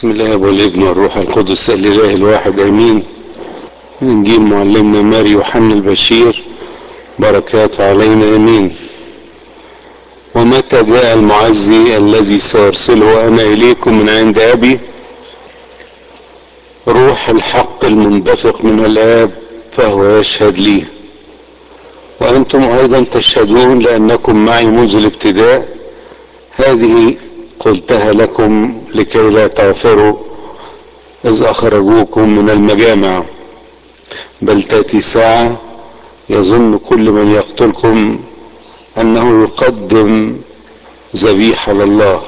بسم الله والابن والروح القدس الاله الواحد امين انجيل معلمنا ماري يوحنا البشير بركات علينا امين ومتى جاء المعزي الذي سارسله انا اليكم من عند ابي روح الحق المنبثق من الاب فهو يشهد لي وانتم ايضا تشهدون لانكم معي منذ الابتداء هذه قلتها لكم لكي لا تعثروا إذ أخرجوكم من المجامع بل تأتي ساعة يظن كل من يقتلكم أنه يقدم ذبيحة لله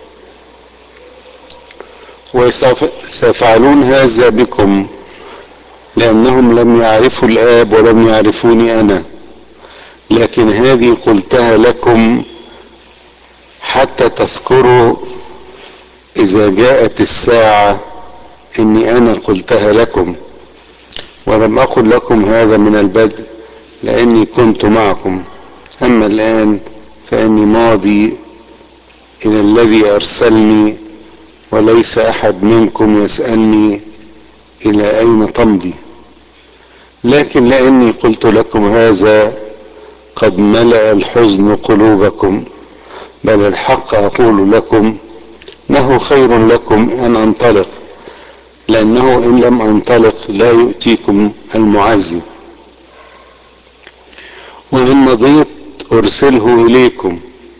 وسيفعلون هذا بكم لأنهم لم يعرفوا الآب ولم يعرفوني أنا لكن هذه قلتها لكم حتى تذكروا إذا جاءت الساعة إني أنا قلتها لكم ولم أقل لكم هذا من البدء لأني كنت معكم أما الآن فإني ماضي إلى الذي أرسلني وليس أحد منكم يسألني إلى أين تمضي لكن لأني قلت لكم هذا قد ملأ الحزن قلوبكم بل الحق أقول لكم انه خير لكم ان انطلق لانه ان لم انطلق لا يؤتيكم المعزي وان مضيت ارسله اليكم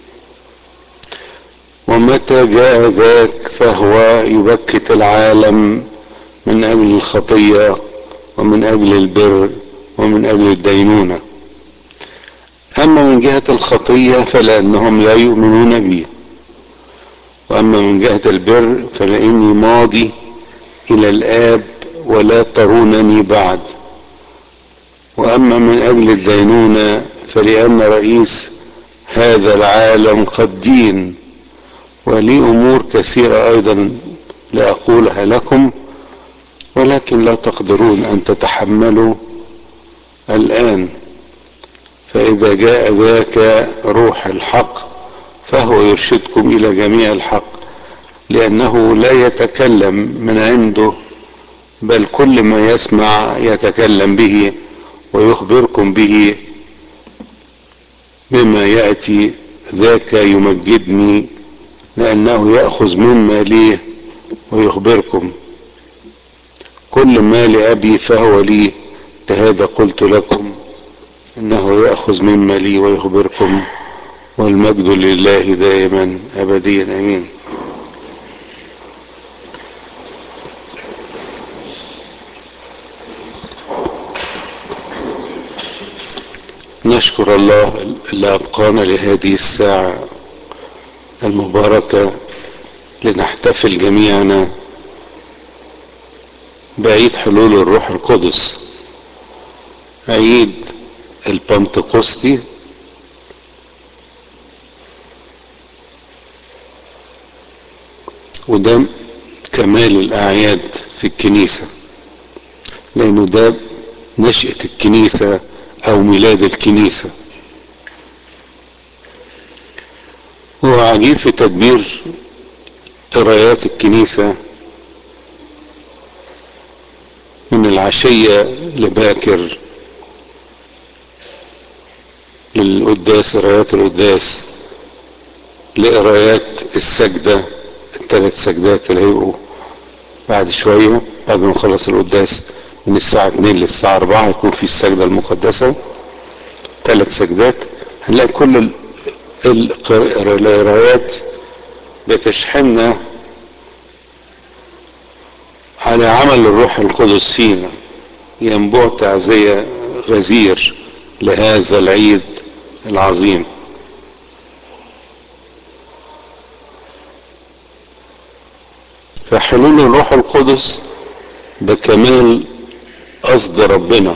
ومتى جاء ذاك فهو يبكت العالم من اجل الخطيه ومن اجل البر ومن اجل الدينونه اما من جهه الخطيه فلانهم لا يؤمنون بي واما من جهة البر فلاني ماضي الى الاب ولا ترونني بعد واما من اجل الدينونة فلان رئيس هذا العالم قد دين ولي امور كثيرة ايضا لاقولها لكم ولكن لا تقدرون ان تتحملوا الان فاذا جاء ذاك روح الحق فهو يرشدكم الى جميع الحق لانه لا يتكلم من عنده بل كل ما يسمع يتكلم به ويخبركم به بما ياتي ذاك يمجدني لانه ياخذ مما ليه ويخبركم كل ما لابي فهو لي لهذا قلت لكم انه ياخذ مما لي ويخبركم والمجد لله دائما ابديا امين نشكر الله اللي ابقانا لهذه الساعه المباركه لنحتفل جميعنا بعيد حلول الروح القدس عيد البنتقسطي وده كمال الأعياد في الكنيسة لأنه ده نشأة الكنيسة أو ميلاد الكنيسة هو عجيب في تدبير قرايات الكنيسة من العشية لباكر للقداس قرايات القداس لقرايات السجده الثلاث سجدات اللي هيبقوا بعد شوية بعد ما نخلص القداس من الساعة 2 للساعة 4 يكون في السجدة المقدسة ثلاث سجدات هنلاقي كل القرايات بتشحننا على عمل الروح القدس فينا ينبوع تعزية غزير لهذا العيد العظيم فحلول الروح القدس ده كمال قصد ربنا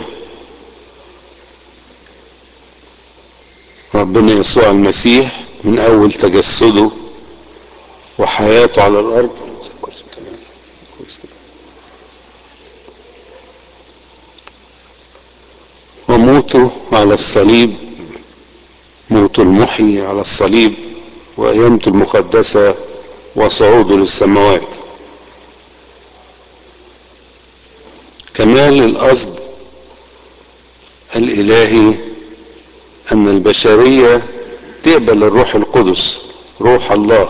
ربنا يسوع المسيح من اول تجسده وحياته على الارض وموته على الصليب موت المحيي على الصليب وقيامته المقدسة وصعوده للسماوات كمال القصد الالهي ان البشريه تقبل الروح القدس روح الله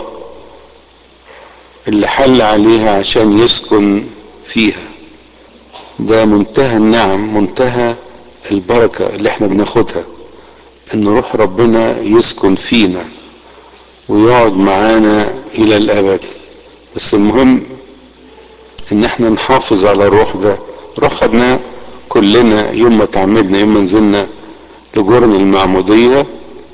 اللي حل عليها عشان يسكن فيها ده منتهى النعم منتهى البركه اللي احنا بناخدها ان روح ربنا يسكن فينا ويقعد معانا الى الابد بس المهم ان احنا نحافظ على الروح ده روح خدناه كلنا يوم ما تعمدنا يوم ما نزلنا لجرن المعمودية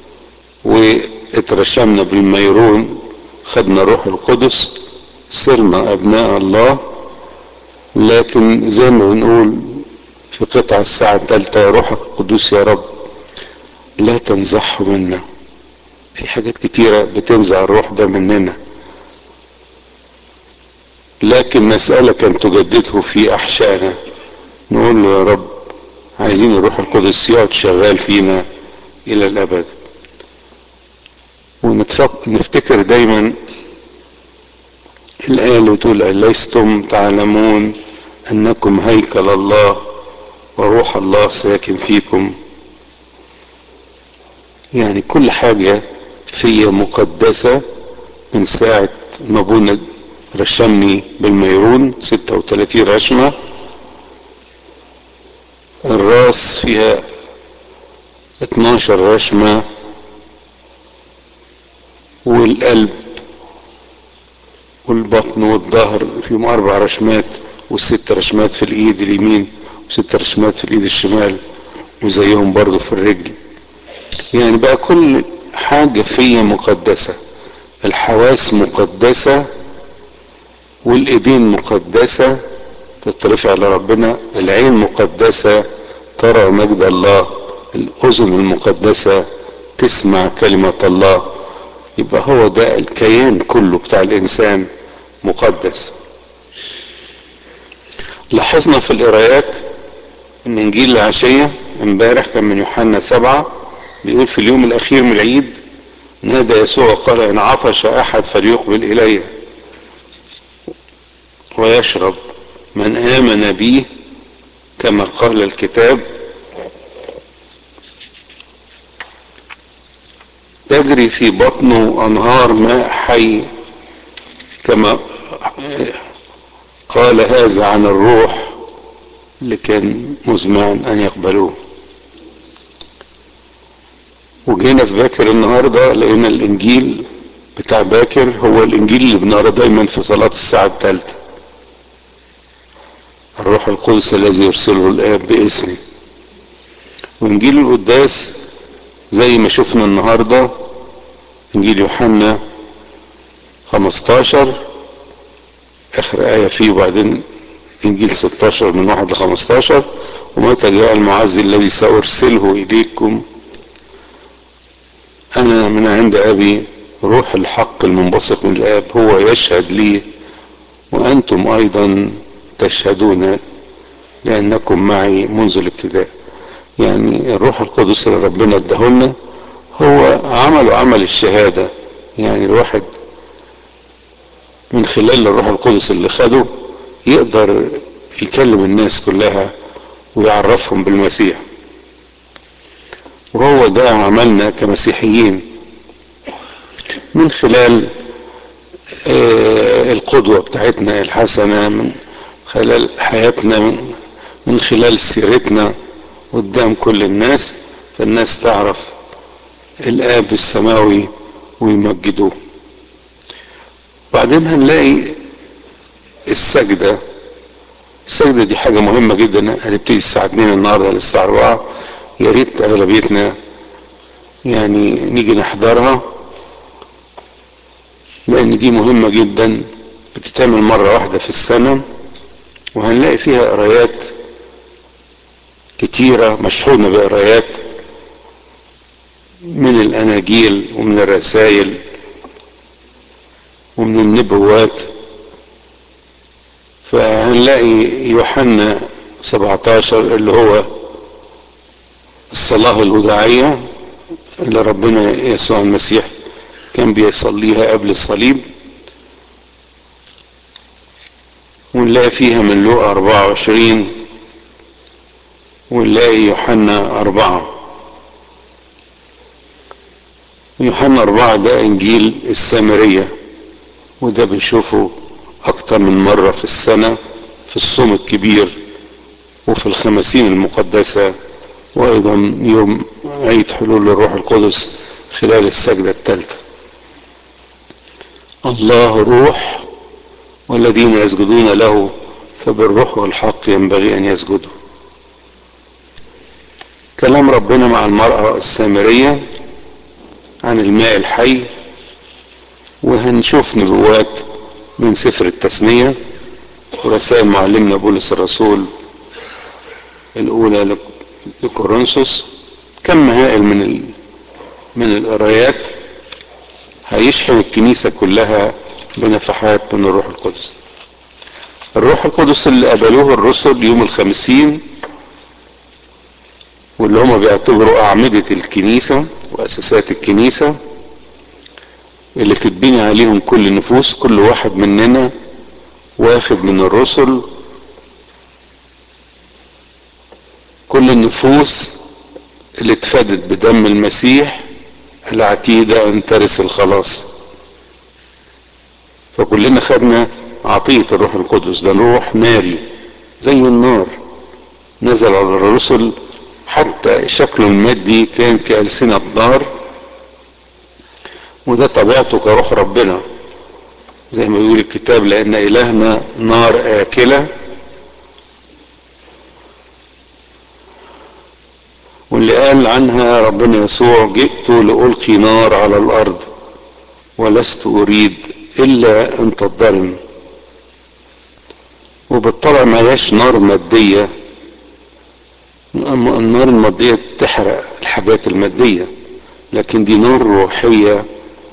واترشمنا بالميرون خدنا روح القدس صرنا ابناء الله لكن زي ما بنقول في قطع الساعة الثالثة يا روحك القدوس يا رب لا تنزحه منا في حاجات كتيرة بتنزع الروح ده مننا لكن نسألك أن تجدده في أحشائنا نقول له يا رب عايزين الروح القدس يقعد شغال فينا إلى الأبد ونفتكر دايما الآية اللي بتقول ألستم تعلمون أنكم هيكل الله وروح الله ساكن فيكم يعني كل حاجة فيا مقدسة من ساعة ما ابونا رشمني بالميرون 36 رشمة الراس فيها 12 رشمة والقلب والبطن والظهر فيهم أربع رشمات والست رشمات في الإيد اليمين وست رشمات في الإيد الشمال وزيهم برضو في الرجل يعني بقى كل حاجة فيا مقدسة الحواس مقدسة والايدين مقدسة تترفع لربنا العين مقدسة ترى مجد الله الاذن المقدسة تسمع كلمة الله يبقى هو ده الكيان كله بتاع الانسان مقدس لاحظنا في القرايات ان انجيل العشية امبارح كان من يوحنا سبعة بيقول في اليوم الاخير من العيد نادى يسوع وقال ان عطش احد فليقبل الي ويشرب من آمن بي كما قال الكتاب تجري في بطنه أنهار ماء حي كما قال هذا عن الروح اللي كان مزمعا أن يقبلوه وجينا في باكر النهاردة لقينا الإنجيل بتاع باكر هو الإنجيل اللي بنقرا دايما في صلاة الساعة الثالثة الروح القدس الذي يرسله الآب باسمي وإنجيل القداس زي ما شفنا النهاردة إنجيل يوحنا 15 آخر آية فيه وبعدين إنجيل 16 من 1 ل 15 ومتى جاء المعزي الذي سأرسله إليكم أنا من عند أبي روح الحق المنبثق من الآب هو يشهد لي وأنتم أيضا تشهدون لأنكم معي منذ الابتداء يعني الروح القدس اللي ربنا اداهولنا هو عمل عمل الشهادة يعني الواحد من خلال الروح القدس اللي خده يقدر يكلم الناس كلها ويعرفهم بالمسيح وهو ده عملنا كمسيحيين من خلال آه القدوة بتاعتنا الحسنة من خلال حياتنا من, من خلال سيرتنا قدام كل الناس فالناس تعرف الآب السماوي ويمجدوه بعدين هنلاقي السجدة السجدة دي حاجة مهمة جدا هتبتدي الساعة 2 النهاردة للساعة 4 يا ريت أغلبيتنا يعني نيجي نحضرها لأن دي مهمة جدا بتتعمل مرة واحدة في السنة وهنلاقي فيها قرايات كتيرة مشحونة بقرايات من الأناجيل ومن الرسائل ومن النبوات فهنلاقي يوحنا 17 اللي هو الصلاة الوداعية اللي ربنا يسوع المسيح كان بيصليها قبل الصليب ونلاقي فيها من لوقا 24 ونلاقي يوحنا أربعة يوحنا أربعة ده إنجيل السامرية وده بنشوفه أكتر من مرة في السنة في الصوم الكبير وفي الخمسين المقدسة وأيضا يوم عيد حلول الروح القدس خلال السجدة الثالثة الله روح والذين يسجدون له فبالروح والحق ينبغي أن يسجدوا كلام ربنا مع المرأة السامرية عن الماء الحي وهنشوف نبوات من سفر التثنية ورسائل معلمنا بولس الرسول الأولى لكورنثوس كم هائل من ال... من القرايات هيشحن الكنيسة كلها بنفحات من الروح القدس الروح القدس اللي قبلوه الرسل يوم الخمسين واللي هم بيعتبروا أعمدة الكنيسة وأساسات الكنيسة اللي تتبني عليهم كل النفوس كل واحد مننا واخد من الرسل كل النفوس اللي اتفادت بدم المسيح العتيدة ان ترث الخلاص فكلنا خدنا عطية الروح القدس ده روح ناري زي النار نزل على الرسل حتى شكله المادي كان كألسنة نار وده طبيعته كروح ربنا زي ما بيقول الكتاب لأن إلهنا نار آكلة واللي قال عنها ربنا يسوع جئت لألقي نار على الأرض ولست أريد إلا أن تضرم وبالطبع ما هياش نار مادية النار المادية تحرق الحاجات المادية لكن دي نار روحية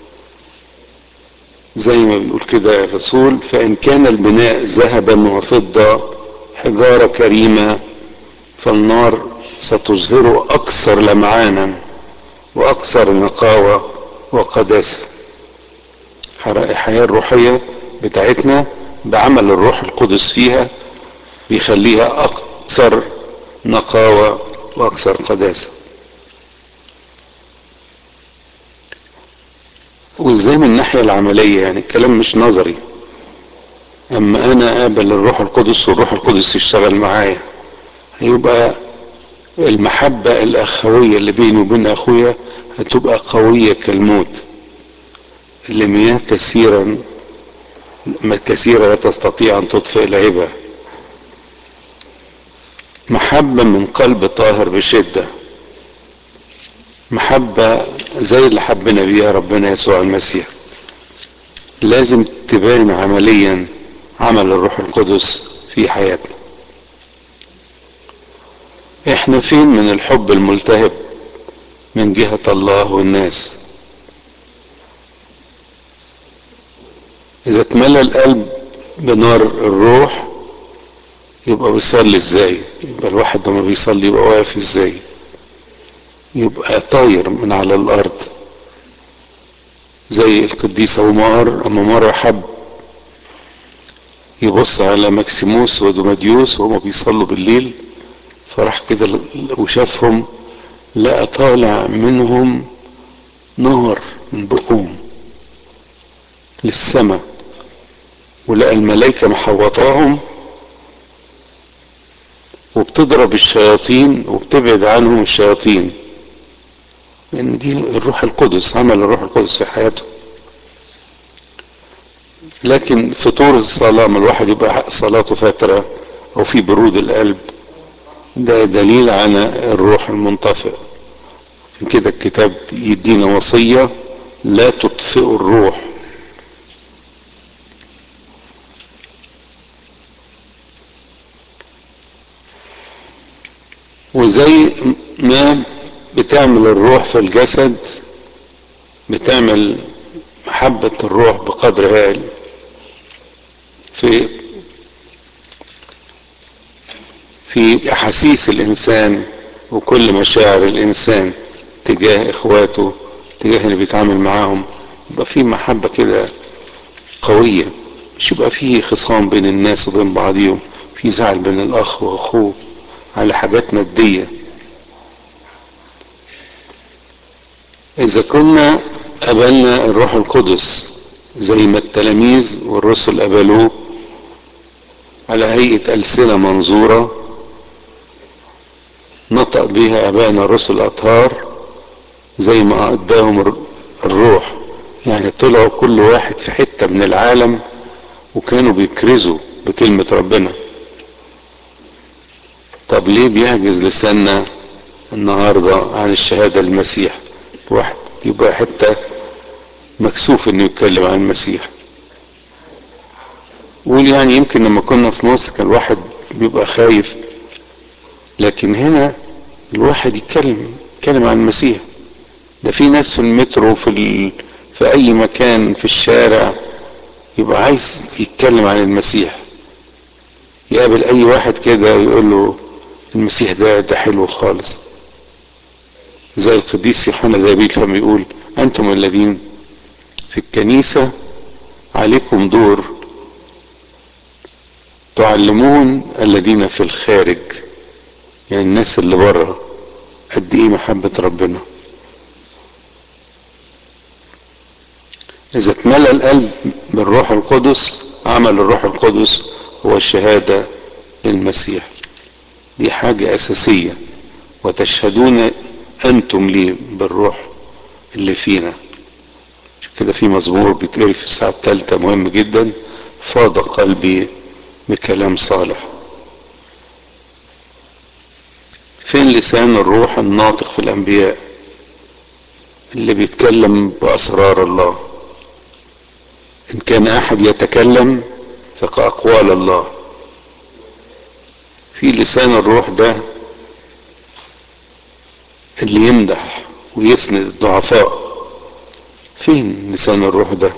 زي ما بيقول كده الرسول فإن كان البناء ذهبا وفضة حجارة كريمة فالنار ستظهره أكثر لمعانا وأكثر نقاوة وقداسة الحياة الروحية بتاعتنا بعمل الروح القدس فيها بيخليها أكثر نقاوة وأكثر قداسة وازاي من الناحية العملية يعني الكلام مش نظري اما انا اقبل الروح القدس والروح القدس يشتغل معايا هيبقى المحبة الاخوية اللي بيني وبين اخويا هتبقى قوية كالموت اللي مياه كثيرا كثيرة لا تستطيع ان تطفئ العبا محبة من قلب طاهر بشدة محبة زي اللي حبنا بيها ربنا يسوع المسيح لازم تبان عمليا عمل الروح القدس في حياتنا احنا فين من الحب الملتهب من جهة الله والناس اذا اتملى القلب بنار الروح يبقى بيصلي ازاي يبقى الواحد لما بيصلي يبقى واقف ازاي يبقى طاير من على الارض زي القديس عمر اما مرة حب يبص على مكسيموس ودوماديوس وهما بيصلوا بالليل فراح كده وشافهم لقى طالع منهم نار من بقهم للسماء ولقى الملائكة محوطاهم وبتضرب الشياطين وبتبعد عنهم الشياطين لان دي الروح القدس عمل الروح القدس في حياته لكن فطور الصلاة ما الواحد يبقى صلاته فترة او في برود القلب ده دليل على الروح المنطفئ كده الكتاب يدينا وصية لا تطفئوا الروح وزي ما بتعمل الروح في الجسد بتعمل محبة الروح بقدر هائل في في أحاسيس الإنسان وكل مشاعر الإنسان تجاه إخواته تجاه اللي بيتعامل معاهم يبقى في محبة كده قوية مش يبقى في خصام بين الناس وبين بعضهم في زعل بين الأخ وأخوه على حاجات مادية إذا كنا قبلنا الروح القدس زي ما التلاميذ والرسل قبلوه على هيئة ألسنة منظورة نطق بها أبائنا الرسل الأطهار زي ما أداهم الروح يعني طلعوا كل واحد في حتة من العالم وكانوا بيكرزوا بكلمة ربنا طب ليه بيحجز لساننا النهاردة عن الشهادة للمسيح واحد يبقى حتة مكسوف انه يتكلم عن المسيح قول يعني يمكن لما كنا في مصر كان الواحد بيبقى خايف لكن هنا الواحد يتكلم يتكلم عن المسيح ده في ناس في المترو في ال... في اي مكان في الشارع يبقى عايز يتكلم عن المسيح يقابل اي واحد كده ويقول له المسيح ده ده حلو خالص زي القديس يوحنا ذابيل فما يقول انتم الذين في الكنيسة عليكم دور تعلمون الذين في الخارج يعني الناس اللي بره قد ايه محبة ربنا اذا اتملى القلب بالروح القدس عمل الروح القدس هو الشهادة للمسيح دي حاجة اساسية وتشهدون انتم لي بالروح اللي فينا كده في مزمور بيتقري في الساعة الثالثة مهم جدا فاض قلبي بكلام صالح فين لسان الروح الناطق في الانبياء اللي بيتكلم باسرار الله ان كان احد يتكلم فكاقوال الله في لسان الروح ده اللي يمدح ويسند الضعفاء فين لسان الروح ده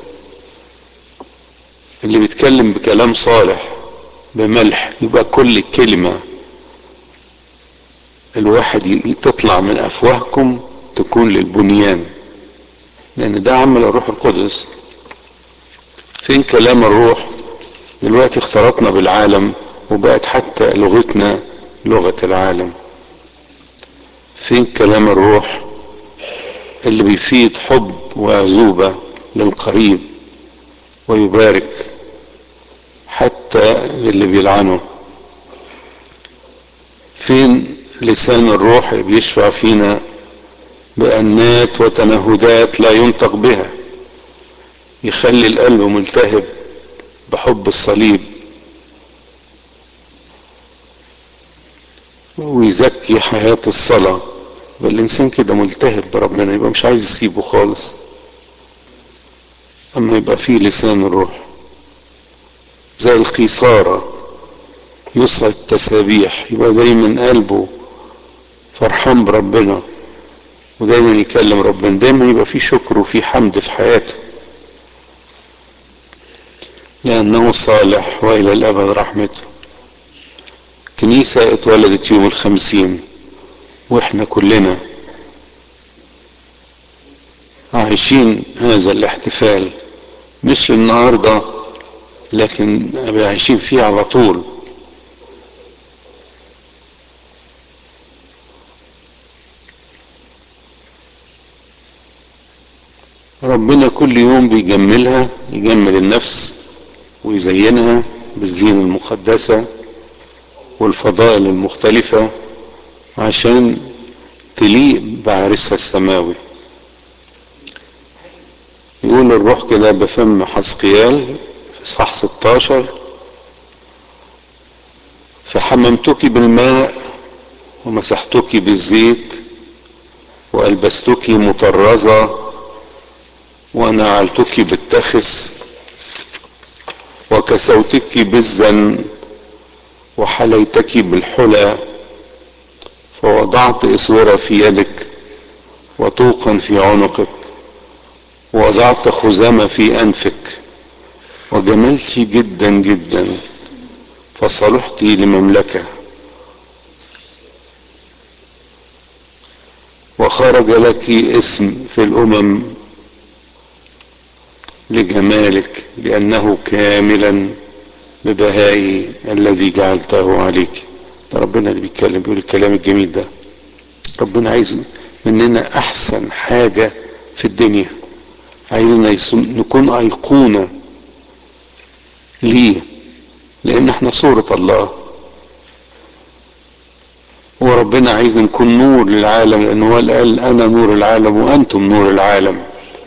اللي بيتكلم بكلام صالح بملح يبقى كل كلمة الواحد تطلع من افواهكم تكون للبنيان لان ده عمل الروح القدس فين كلام الروح دلوقتي اختلطنا بالعالم وبقت حتى لغتنا لغة العالم فين كلام الروح اللي بيفيد حب وعزوبة للقريب ويبارك حتى للي بيلعنه فين لسان الروح اللي بيشفع فينا بأنات وتنهدات لا ينطق بها يخلي القلب ملتهب بحب الصليب ويزكي حياة الصلاة الإنسان كده ملتهب بربنا يبقى مش عايز يسيبه خالص أما يبقى فيه لسان الروح زي القيصارة يصعد تسابيح يبقى دايما قلبه فرحان بربنا ودايما يكلم ربنا دايما يبقى فيه شكر وفيه حمد في حياته لأنه صالح وإلى الأبد رحمته كنيسة اتولدت يوم الخمسين واحنا كلنا عايشين هذا الاحتفال مش للنهاردة لكن عايشين فيه على طول ربنا كل يوم بيجملها يجمل النفس ويزينها بالزينة المقدسة والفضائل المختلفة عشان تليق بعرسها السماوي يقول الروح كده بفم حسقيال في اصحاح 16 فحممتك بالماء ومسحتك بالزيت والبستك مطرزه ونعلتك بالتخس وكسوتك بالزن وحليتك بالحلى فوضعت إصورة في يدك وطوقا في عنقك ووضعت خزامة في أنفك وجملت جدا جدا فصلحت لمملكة وخرج لك اسم في الأمم لجمالك لأنه كاملا ببهائي الذي جعلته عليك ده ربنا اللي بيتكلم بيقول الكلام الجميل ده ربنا عايز مننا احسن حاجة في الدنيا عايزنا نكون ايقونة ليه لان احنا صورة الله وربنا عايزنا نكون نور للعالم لان هو قال انا نور العالم وانتم نور العالم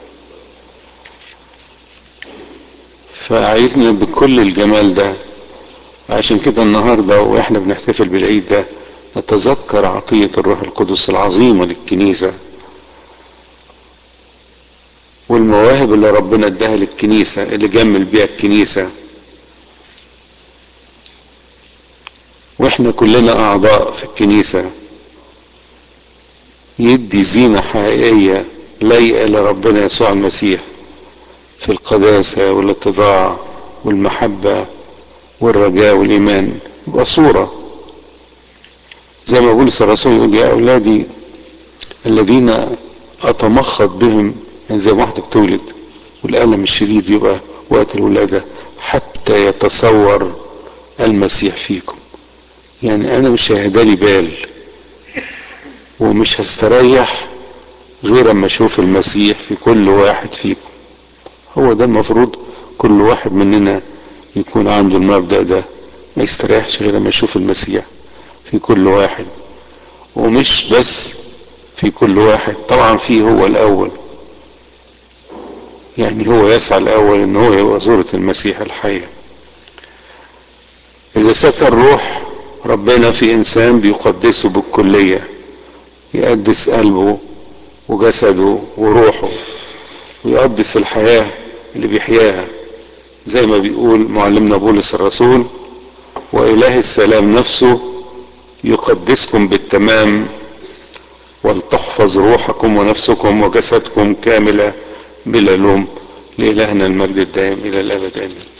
فعايزنا بكل الجمال ده عشان كده النهاردة واحنا بنحتفل بالعيد ده نتذكر عطية الروح القدس العظيمة للكنيسة والمواهب اللي ربنا اداها للكنيسة اللي جمل بيها الكنيسة واحنا كلنا اعضاء في الكنيسة يدي زينة حقيقية لايقة لربنا يسوع المسيح في القداسة والاتضاع والمحبة والرجاء والإيمان يبقى صورة زي ما بولس الرسول يقول يا أولادي الذين أتمخض بهم يعني زي ما واحدة بتولد والألم الشديد يبقى وقت الولادة حتى يتصور المسيح فيكم يعني أنا مش هيهدالي بال ومش هستريح غير اما اشوف المسيح في كل واحد فيكم هو ده المفروض كل واحد مننا يكون عنده المبدأ ده ما يستريحش غير اما يشوف المسيح في كل واحد ومش بس في كل واحد طبعا فيه هو الاول يعني هو يسعى الاول ان هو يبقى صورة المسيح الحية اذا سكن روح ربنا في انسان بيقدسه بالكلية يقدس قلبه وجسده وروحه ويقدس الحياة اللي بيحياها زي ما بيقول معلمنا بولس الرسول وإله السلام نفسه يقدسكم بالتمام ولتحفظ روحكم ونفسكم وجسدكم كاملة بلا لوم لإلهنا المجد الدائم إلى الأبد آمين